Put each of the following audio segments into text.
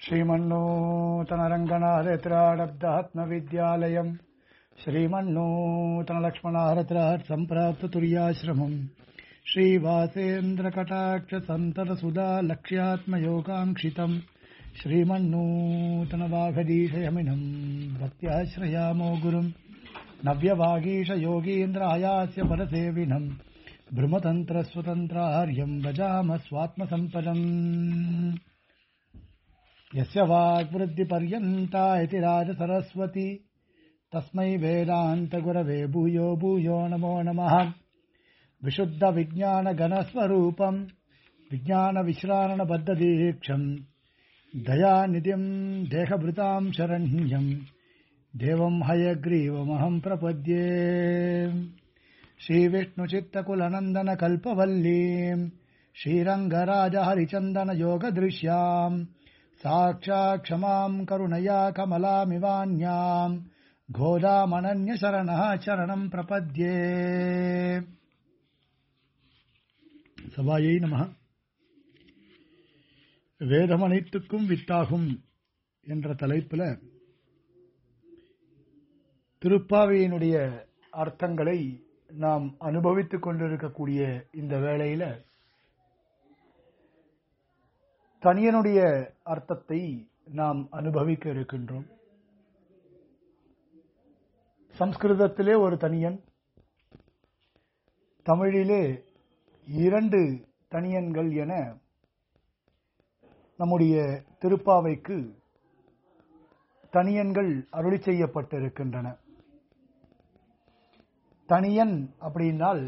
श्रीमन्नूतनरङ्गनाहरत्राडब्दात्मविद्यालयम् श्रीमन्नूतनलक्ष्मणाहरत्रात् सम्प्राप्ततुर्याश्रमम् श्रीवासेन्द्रकटाक्षसन्ततसुधा लक्ष्यात्मयोगाङ्क्षितम् श्रीमन्नूतनवाघदीशयमिनम् भक्त्याश्रयामो गुरुम् नव्यवागीशयोगीन्द्रायास्य परसेविनम् भ्रमतन्त्रस्वतन्त्रार्यम् भजाम स्वात्मसम्पदम् यस्य वाग्वृद्धिपर्यन्ता इति राजसरस्वती तस्मै वेदान्तगुरवे भूयो भूयो नमो नमः विशुद्धविज्ञानगणस्वरूपम् विज्ञानविश्रारणबद्धदीक्षम् दयानिधिम् देहभृताम् शरण्यम् देवम् हयग्रीवमहम् प्रपद्ये श्रीविष्णुचित्तकुलनन्दनकल्पवल्लीम् श्रीरङ्गराजहरिचन्दनयोगदृश्याम् साक्षात् क्षमाम् करुणया कमलामिवान्याम् गोदामनन्यशरणः शरणम् प्रपद्ये சபாயை நம வேதம் அனைத்துக்கும் வித்தாகும் என்ற தலைப்பில் திருப்பாவையினுடைய அர்த்தங்களை நாம் அனுபவித்துக் கொண்டிருக்கக்கூடிய இந்த வேளையில தனியனுடைய அர்த்தத்தை நாம் அனுபவிக்க இருக்கின்றோம் சம்ஸ்கிருதத்திலே ஒரு தனியன் தமிழிலே இரண்டு தனியன்கள் என நம்முடைய திருப்பாவைக்கு தனியன்கள் அருளி செய்யப்பட்டிருக்கின்றன தனியன் அப்படின்னால்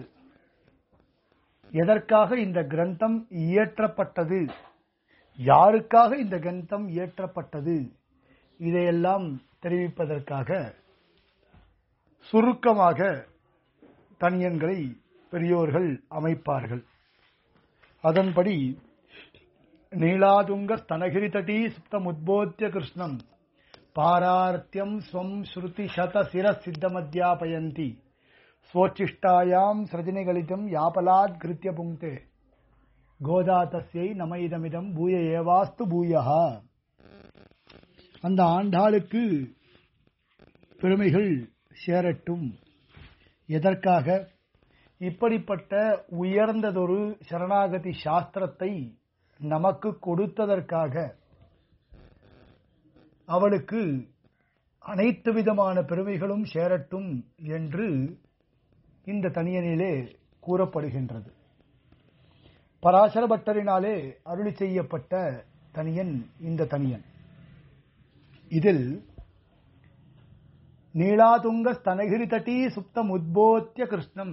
எதற்காக இந்த கிரந்தம் இயற்றப்பட்டது யாருக்காக இந்த கிரந்தம் இயற்றப்பட்டது இதையெல்லாம் தெரிவிப்பதற்காக சுருக்கமாக தனியன்களை பெரியோர்கள் அமைப்பார்கள் அதன்படி நீலாதுங்க ஸ்தனகிரி தட்டி சுப்தம் உத்போத்திய கிருஷ்ணம் பாரார்த்தியம் ஸ்வம் ஸ்ருதி சத சிர சித்தமத்யாபயந்தி ஸ்வோச்சிஷ்டாயாம் சிரஜனிகளிதம் யாபலாத் கிருத்திய புங்கே கோதா தஸ்யை நமைதமிதம் பூய ஏவாஸ்து பூயா அந்த ஆண்டாளுக்கு பெருமைகள் சேரட்டும் எதற்காக இப்படிப்பட்ட உயர்ந்ததொரு சரணாகதி சாஸ்திரத்தை நமக்கு கொடுத்ததற்காக அவளுக்கு அனைத்து விதமான பெருமைகளும் சேரட்டும் என்று இந்த தனியனிலே கூறப்படுகின்றது பராசர பட்டரினாலே அருளி செய்யப்பட்ட தனியன் இந்த தனியன் இதில் நீளாதுங்க ஸ்தனகிரி தட்டி சுப்தம் உத்போத்திய கிருஷ்ணம்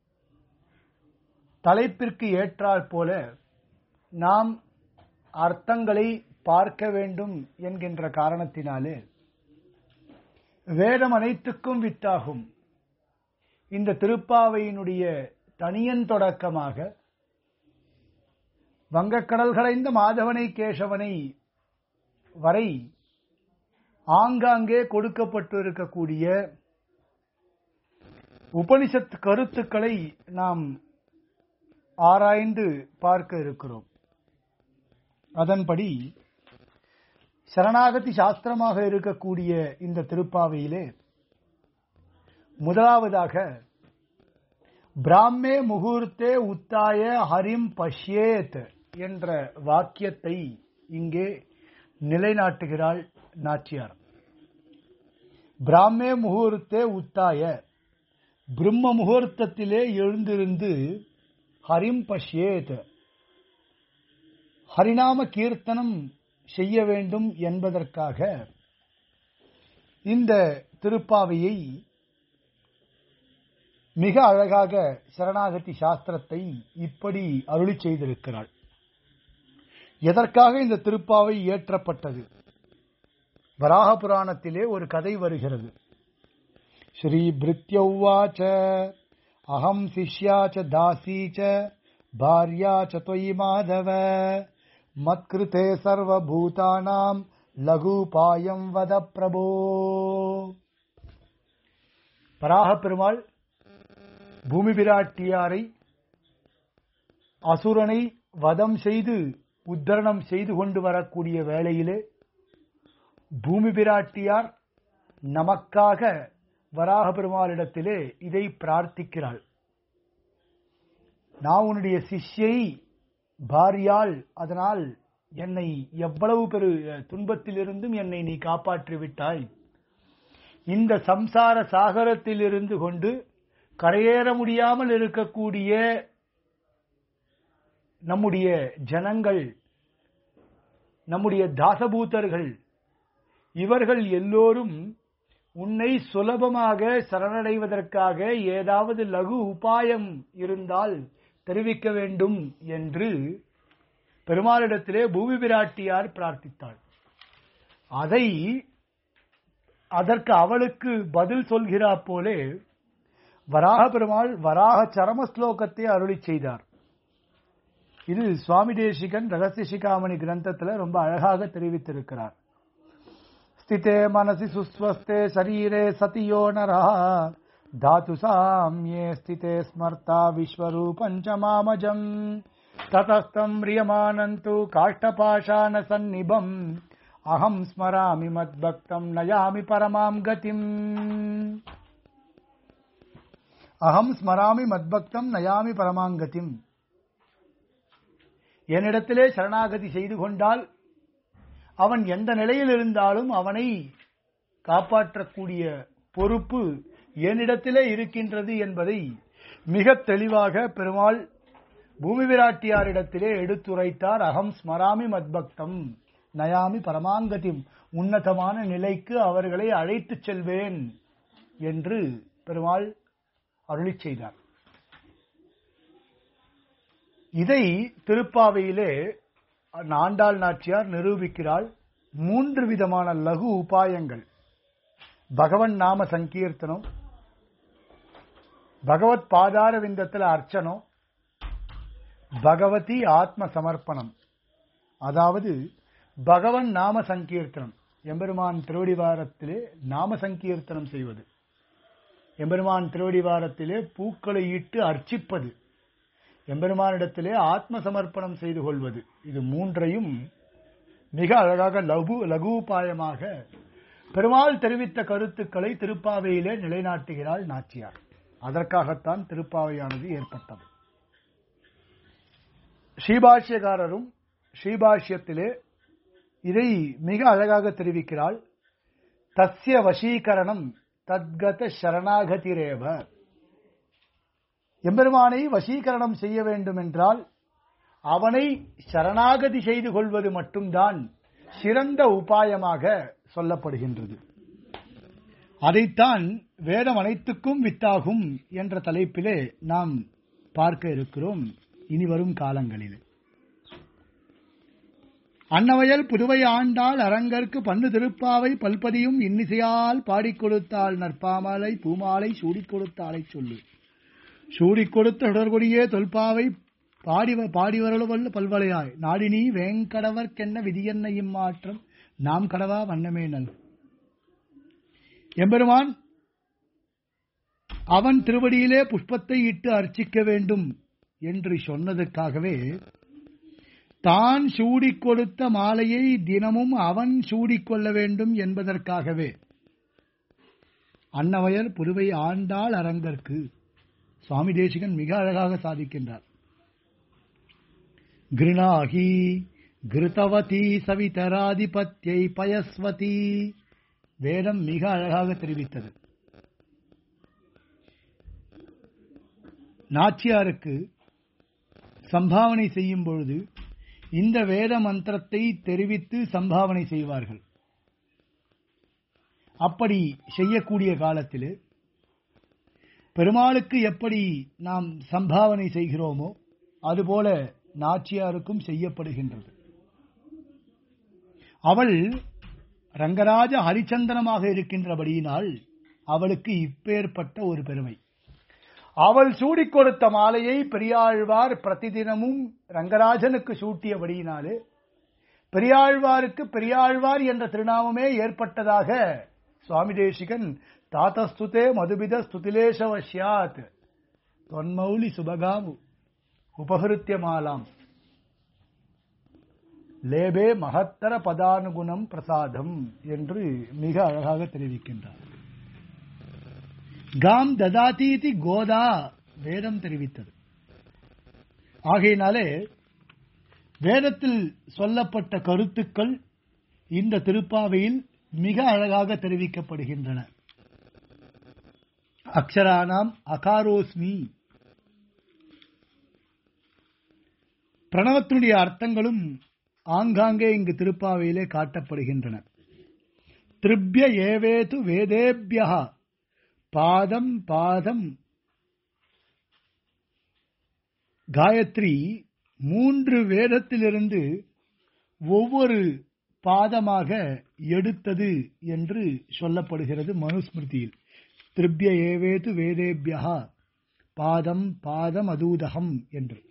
தலைப்பிற்கு ஏற்றாற் போல நாம் அர்த்தங்களை பார்க்க வேண்டும் என்கின்ற காரணத்தினாலே வேதம் அனைத்துக்கும் வித்தாகும் இந்த திருப்பாவையினுடைய தனியன் தொடக்கமாக வங்கக்கடல் கடைந்த மாதவனை கேசவனை வரை ஆங்காங்கே கொடுக்கப்பட்டு இருக்கக்கூடிய உபனிஷத் கருத்துக்களை நாம் ஆராய்ந்து பார்க்க இருக்கிறோம் அதன்படி சரணாகதி சாஸ்திரமாக இருக்கக்கூடிய இந்த திருப்பாவையிலே முதலாவதாக பிராமே முகூர்த்தே உத்தாய ஹரிம் பஷ்யேத் என்ற வாக்கியத்தை இங்கே நிலைநாட்டுகிறாள் நாச்சியார் பிராமே முகூர்த்தே உத்தாய பிரம்ம முகூர்த்தத்திலே எழுந்திருந்து ஹரிம் பஷ்யேத் ஹரிநாம கீர்த்தனம் செய்ய வேண்டும் என்பதற்காக இந்த திருப்பாவையை மிக அழகாக சரணாகதி சாஸ்திரத்தை இப்படி அருளி செய்திருக்கிறாள் எதற்காக இந்த திருப்பாவை இயற்றப்பட்டது வராக புராணத்திலே ஒரு கதை வருகிறது ஸ்ரீ பிரித்யௌவாச்ச அகம் சிஷ்யா ச தாசி ச பாரியா ச தொயி மாதவ மத்கிருதே சர்வபூதானாம் லகுபாயம் வத பிரபோ பராக பெருமாள் பூமி பிராட்டியாரை அசுரனை வதம் செய்து உத்தரணம் செய்து கொண்டு வரக்கூடிய வேளையிலே பூமி பிராட்டியார் நமக்காக வராக பெருமாளிடத்திலே இதை பிரார்த்திக்கிறாள் நான் உன்னுடைய சிஷ்யை பாரியாள் அதனால் என்னை எவ்வளவு பெரு துன்பத்திலிருந்தும் என்னை நீ காப்பாற்றி விட்டாய் இந்த சம்சார சாகரத்தில் இருந்து கொண்டு கரையேற முடியாமல் இருக்கக்கூடிய நம்முடைய ஜனங்கள் நம்முடைய தாசபூதர்கள் இவர்கள் எல்லோரும் உன்னை சுலபமாக சரணடைவதற்காக ஏதாவது லகு உபாயம் இருந்தால் தெரிவிக்க வேண்டும் என்று பெருமாளிடத்திலே பூமி பிராட்டியார் பிரார்த்தித்தாள் அதை அதற்கு அவளுக்கு பதில் சொல்கிறா போலே வராக பெருமாள் வராக சரம ஸ்லோகத்தை அருளி செய்தார் இது சுவாமி தேசிகன் ரகசிய சிகாமணி கிரந்தத்துல ரொம்ப அழகாக தெரிவித்திருக்கிறார் ஸ்திதே மனசி சுஸ்வஸ்தே சரீரே சதியோ நரா தாத்து சாமியே ஸ்திதே ஸ்மர்த்தா விஸ்வரூபஞ்ச மாமஜம் ததஸ்தம் ரியமானந்து காஷ்டபாஷான சந்நிபம் அகம் ஸ்மராமி மத்பக்தம் நயாமி பரமாம் கதிம் அகம் ஸ்மராமி மத்பக்தம் நயாமி பரமாங்கதிம் என்னிடத்திலே சரணாகதி செய்து கொண்டால் அவன் எந்த நிலையில் இருந்தாலும் அவனை காப்பாற்றக்கூடிய பொறுப்பு என்னிடத்திலே இருக்கின்றது என்பதை மிக தெளிவாக பெருமாள் பூமி விராட்டியாரிடத்திலே எடுத்துரைத்தார் அகம் ஸ்மராமி மத்பக்தம் நயாமி பரமாங்கதிம் உன்னதமான நிலைக்கு அவர்களை அழைத்துச் செல்வேன் என்று பெருமாள் அருளி செய்தார் இதை திருப்பாவையிலே ஆண்டாள் நாச்சியார் நிரூபிக்கிறாள் மூன்று விதமான லகு உபாயங்கள் பகவன் நாம சங்கீர்த்தனம் பகவத் பாதார விந்தத்தில் அர்ச்சனம் பகவதி ஆத்ம சமர்ப்பணம் அதாவது பகவன் நாம சங்கீர்த்தனம் எம்பெருமான் திருவடிவாரத்திலே நாம சங்கீர்த்தனம் செய்வது எம்பெருமான் திருவடிவாரத்திலே பூக்களை இட்டு அர்ச்சிப்பது எம்பெருமானிடத்திலே ஆத்ம சமர்ப்பணம் செய்து கொள்வது இது மூன்றையும் மிக அழகாக லகு லகுபாயமாக பெருமாள் தெரிவித்த கருத்துக்களை திருப்பாவையிலே நிலைநாட்டுகிறாள் நாச்சியார் அதற்காகத்தான் திருப்பாவையானது ஏற்பட்டது ஸ்ரீபாஷ்யக்காரரும் ஸ்ரீபாஷ்யத்திலே இதை மிக அழகாக தெரிவிக்கிறாள் தஸ்ய வசீகரணம் தத்கத சரணாகதிரேவ எம்பெருமானை வசீகரணம் செய்ய வேண்டும் என்றால் அவனை சரணாகதி செய்து கொள்வது மட்டும்தான் சிறந்த உபாயமாக சொல்லப்படுகின்றது அதைத்தான் வேதம் அனைத்துக்கும் வித்தாகும் என்ற தலைப்பிலே நாம் பார்க்க இருக்கிறோம் இனி வரும் காலங்களில் அன்னவயல் புதுவை ஆண்டாள் அரங்கற்கு பண்ணு திருப்பாவை பல்பதியும் இன்னிசையால் பாடிக் கொடுத்தாள் நற்பாமலை பூமாலை சூடிக் கொடுத்தாலை சொல்லு சூடிக் கொடுத்த தொடர்புடைய தொல்பாவை பாடி பாடி வரலுவல்ல பல்வளையாய் நாடினி வேங்கடவர்க்கென்ன விதியென்ன இம்மாற்றம் நாம் கடவா வண்ணமே நல் எம்பெருமான் அவன் திருவடியிலே புஷ்பத்தை இட்டு அர்ச்சிக்க வேண்டும் என்று சொன்னதற்காகவே தான் சூடிக் கொடுத்த மாலையை தினமும் அவன் சூடிக்கொள்ள வேண்டும் என்பதற்காகவே அன்னவயல் புதுவை ஆண்டாள் அரங்கற்கு சுவாமி தேசிகன் மிக அழகாக சாதிக்கின்றார் கிருணாகி கிருதவதி சவிதராதிபத்தியை பயஸ்வதி வேதம் மிக அழகாக தெரிவித்தது நாச்சியாருக்கு சம்பாவனை செய்யும் பொழுது இந்த வேத மந்திரத்தை தெரிவித்து சம்பாவனை செய்வார்கள் அப்படி செய்யக்கூடிய காலத்தில் பெருமாளுக்கு எப்படி நாம் சம்பாவனை செய்கிறோமோ அதுபோல நாச்சியாருக்கும் செய்யப்படுகின்றது அவள் ரங்கராஜ ஹரிச்சந்தனமாக இருக்கின்றபடியினால் அவளுக்கு இப்பேற்பட்ட ஒரு பெருமை அவள் சூடிக் கொடுத்த மாலையை பெரியாழ்வார் பிரதிதினமும் ரங்கராஜனுக்கு சூட்டியபடியினாலே பெரியாழ்வாருக்கு பெரியாழ்வார் என்ற திருநாமமே ஏற்பட்டதாக சுவாமி தேசிகன் தாத்தஸ்துதே மதுபித ஸ்துதிலேஷவசியாத் தொன்மௌலி சுபகாமு உபகிருத்திய மாலாம் லேபே மகத்தர பதானுகுணம் பிரசாதம் என்று மிக அழகாக தெரிவிக்கின்றார் காம் ததாதீதி கோதா வேதம் தெரிவித்தது ஆகையினாலே வேதத்தில் சொல்லப்பட்ட கருத்துக்கள் இந்த திருப்பாவையில் மிக அழகாக தெரிவிக்கப்படுகின்றன அக்ஷரானாம் அகாரோஸ்மி பிரணவத்தினுடைய அர்த்தங்களும் ஆங்காங்கே இங்கு திருப்பாவையிலே காட்டப்படுகின்றன திருப்பிய ஏவேது வேதேபியா பாதம் பாதம் காயத்ரி மூன்று வேதத்திலிருந்து ஒவ்வொரு பாதமாக எடுத்தது என்று சொல்லப்படுகிறது மனுஸ்மிருதியில் திருப்பிய ஏவேது வேதேபியா பாதம் பாதம் அதூதகம் என்று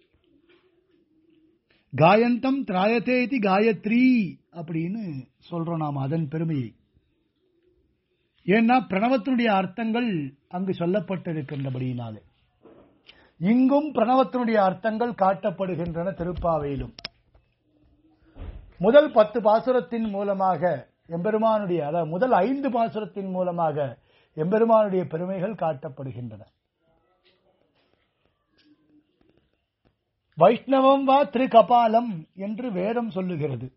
காயந்தம் திராயத்தே இது காயத்ரி அப்படின்னு சொல்றோம் நாம் அதன் பெருமையை ஏன்னா பிரணவத்தினுடைய அர்த்தங்கள் அங்கு சொல்லப்பட்டிருக்கின்றபடியினாலே இங்கும் பிரணவத்தினுடைய அர்த்தங்கள் காட்டப்படுகின்றன திருப்பாவையிலும் முதல் பத்து பாசுரத்தின் மூலமாக எம்பெருமானுடைய அதாவது முதல் ஐந்து பாசுரத்தின் மூலமாக எம்பெருமானுடைய பெருமைகள் காட்டப்படுகின்றன வைஷ்ணவம் வா திருகபாலம் என்று வேதம் சொல்லுகிறது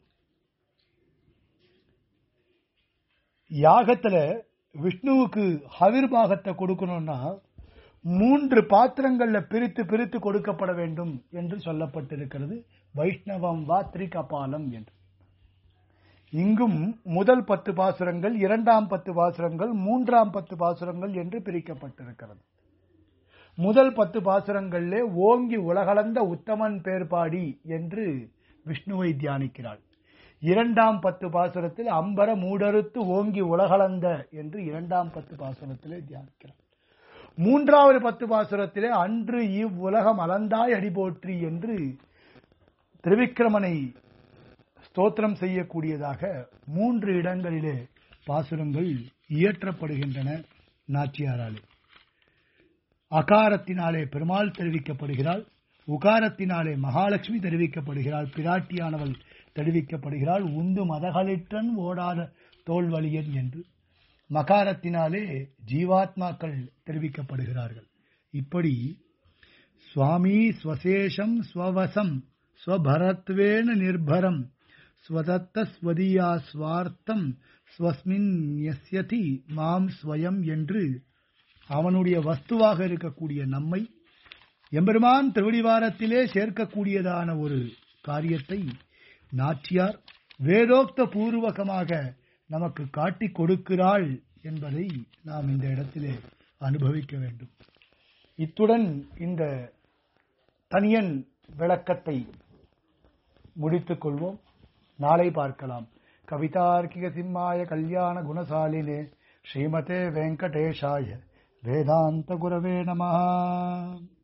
யாகத்துல விஷ்ணுவுக்கு ஹவிர்பாகத்தை கொடுக்கணும்னா மூன்று பாத்திரங்கள்ல பிரித்து பிரித்து கொடுக்கப்பட வேண்டும் என்று சொல்லப்பட்டிருக்கிறது வைஷ்ணவம் வா திரிகபாலம் என்று இங்கும் முதல் பத்து பாசுரங்கள் இரண்டாம் பத்து பாசுரங்கள் மூன்றாம் பத்து பாசுரங்கள் என்று பிரிக்கப்பட்டிருக்கிறது முதல் பத்து பாசுரங்களிலே ஓங்கி உலகளந்த உத்தமன் பேர்பாடி என்று விஷ்ணுவை தியானிக்கிறாள் இரண்டாம் பத்து பாசுரத்தில் அம்பர மூடறுத்து ஓங்கி உலகளந்த என்று இரண்டாம் பத்து பாசுரத்திலே தியானிக்கிறார் மூன்றாவது பத்து பாசுரத்திலே அன்று இவ்வுலகம் அலந்தாய் அடிபோற்றி என்று திருவிக்கிரமனை ஸ்தோத்திரம் செய்யக்கூடியதாக மூன்று இடங்களிலே பாசுரங்கள் இயற்றப்படுகின்றன நாச்சியாராலே அகாரத்தினாலே பெருமாள் தெரிவிக்கப்படுகிறாள் உகாரத்தினாலே மகாலட்சுமி தெரிவிக்கப்படுகிறாள் பிராட்டியானவள் தெரிவிக்கப்படுகிறாள் உந்து மதகளிற்றன் ஓடாத தோல்வழியன் என்று மகாரத்தினாலே ஜீவாத்மாக்கள் தெரிவிக்கப்படுகிறார்கள் இப்படி சுவாமி ஸ்வசேஷம் ஸ்வவசம் ஸ்வபரத்வேன நிர்பரம் ஸ்வதத்த ஸ்வதியா ஸ்வார்த்தம் ஸ்வஸ்மின் யஸ்யதி மாம் ஸ்வயம் என்று அவனுடைய வஸ்துவாக இருக்கக்கூடிய நம்மை எம்பெருமான் திருவடிவாரத்திலே சேர்க்கக்கூடியதான ஒரு காரியத்தை நாச்சியார் வேதோக்த பூர்வகமாக நமக்கு காட்டிக் கொடுக்கிறாள் என்பதை நாம் இந்த இடத்திலே அனுபவிக்க வேண்டும் இத்துடன் இந்த தனியன் விளக்கத்தை முடித்துக் கொள்வோம் நாளை பார்க்கலாம் கவிதார்க்கிக சிம்மாய கல்யாண குணசாலினே ஸ்ரீமதே வெங்கடேஷாய வேதாந்த குரவே நமः